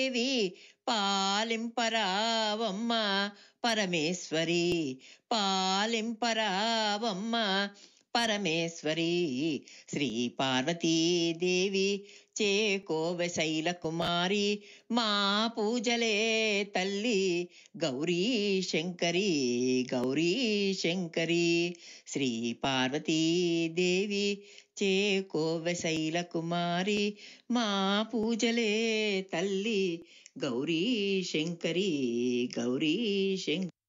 దేవి పాలింపరావమ్మ పరమేశ్వరి పాలింపరావమ్మ పరమేశ్వరి శ్రీ పార్వతీదేవి చేకోవ శైల కుమారి మా పూజలే తల్లి గౌరీ శంకరి గౌరీ శంకరి శ్రీ పార్వతీదేవి చేకోవ శైల కుమారి మా పూజలే తల్లి గౌరీ శంకరి గౌరీ శంకరి